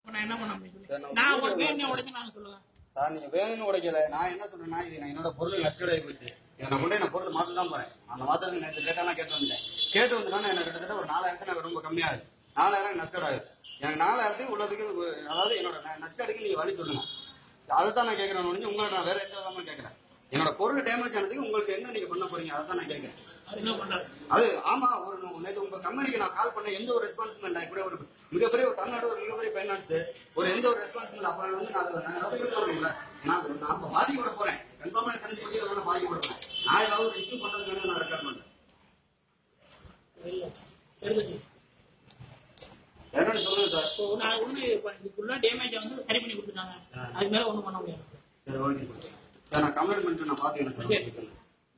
நான் என்ன பண்ண முடியும் சரி, சொல்லு. நான் நான் ஒரு வேணும் உடைச்சு நான் சொல்லுவேன் சார் நீங்க வேணும்னு உடைக்கல நான் என்ன சொல்றேன்னா இது நான் என்னோட பொருள் நஷ்டடாகி போச்சு இதை நான் கொண்டு நான் பொருள் மாத்த தான் போறேன் அந்த மாத்திரம் நேற்று கேட்டாலாம் கேட்டு வந்தேன் கேட்டு வந்தேன்னா எனக்கு கிட்டத்தட்ட ஒரு நாலாயிரத்து எனக்கு ரொம்ப கம்மியாகுது நாலாயிரம் நஷ்டடாகுது எனக்கு நாலாயிரத்துக்கு உள்ளதுக்கு ஒரு- அதாவது என்னோட ந- நஷ்டடிக்கு நீங்க வழி சொல்லுங்க அதை தான் நான் கேட்கறேன் ஒழிஞ்சு உங்களை நான் வேற எந்த விதமா கேட்கறேன் என்னோட பொருள் டேமேஜ் ஆனதுக்கு உங்களுக்கு என்ன நீங்க பண்ண போறீங்க அதை தான் நான் கேட்கறேன் அது என்ன பண்றாரு அது ஆமா ஒரு நேற்று உங்க கம்பெனிக்கு நான் கால் பண்ண எந்த ஒரு ரெஸ்பான்ஸும் இல்லை இப்படி ஒரு மிகப்பெரிய ஒரு தமிழ்நாடு ஒரு மிகப்பெரிய ஃபைனான்ஸ் ஒரு எந்த ஒரு ரெஸ்பான்ஸ் இல்லை அப்ப வந்து நான் அதை- நான் நம்பிக்கை சொல்றேன்ல நான் நான் அப்ப பாதிக்கப்பட போறேன் கன்ஃபார்மா தெரிஞ்சு பண்ணி அதை நான் பாதிக்கப்பட போறேன் நான் ஏதாவது ஒரு இஷ்யூ பண்றதுக்கு நான் ரெக்கார்ட் பண்றேன் இல்ல தெரிஞ்சு என்னன்னு சொல்லுங்க சார் இப்போ நான் ஒண்ணு இதுக்குள்ள டேமேஜ் வந்து சரி பண்ணி கொடுத்துட்டாங்க அதுக்கு மேல ஒண்ணும் பண்ண முடியாது சரி ஓகே சார் நான் கம்ப்ளைண்ட் பண்ணிட்டு நான் பாத்துக்கிறேன்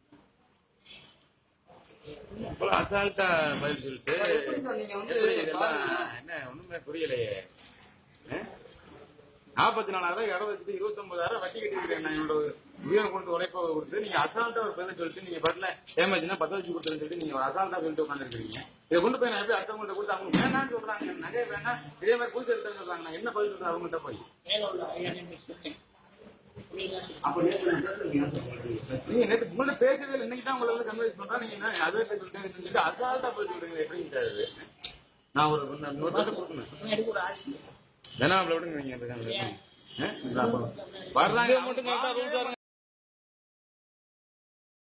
இவ்வளவு அசால்ட்டா பதில் சொல்லிட்டு சார், எப்படி சார் நீங்க வந்து எப்படி இதெல்லாம் பாருங்க. என்ன ஒண்ணுமே புரியலையே நாற்பத்தி நாலாயிரம் இடம் வச்சுட்டு இருபத்தி ஒன்பதாயிரம் வட்டி கட்டிருக்கேன் நான் இவ்வளவு உயரம் கொடுத்து உழைப்ப கொடுத்து நீங்க அசால்ட்டா ஒரு பதில் சொல்லிட்டு நீங்க பட்ல டேமேஜ்னா பத்து வச்சு கொடுத்துருன்னு சொல்லிட்டு நீங்க ஒரு அசால்ட்டா சொல்லிட்டு உட்காந்துருக்கீங்க இதை கொண்டு போய் நான் எப்படி அடுத்தவங்கள்ட்ட கொடுத்து அவங்க வேணாம்னு சொல்றாங்க நகை வேணாம் இதே மாதிரி புதுசு எடுத்து சொல்றாங்க நான் என்ன பதில் சொல்றேன் அவங்கள்ட்ட போய் மேல உள்ள ஐடென்டிஃபிகேஷன் புரியுதா அப்ப நேற்று நான் பேசுறீங்க ஏன் சார் சொல்றீங்க? நீங்க நேற்று முன்னாடி பேசவே இல்லை இன்னைக்கு தான் உங்களை வந்து கன்வென்ஸ் பண்றேன் நீங்க என்ன அதை சொல்லிட்டு அசால்ட்டா போய் சொல்றீங்க எப்படின்னு அது நான் ஒரு நூறு பேர் கொடுக்கணும் எடுக்க ஒரு ஆட்சி வேணாம் விடுங்க நீங்க வர்றாங்க மட்டும் கரெக்டா ரூல்ஸ்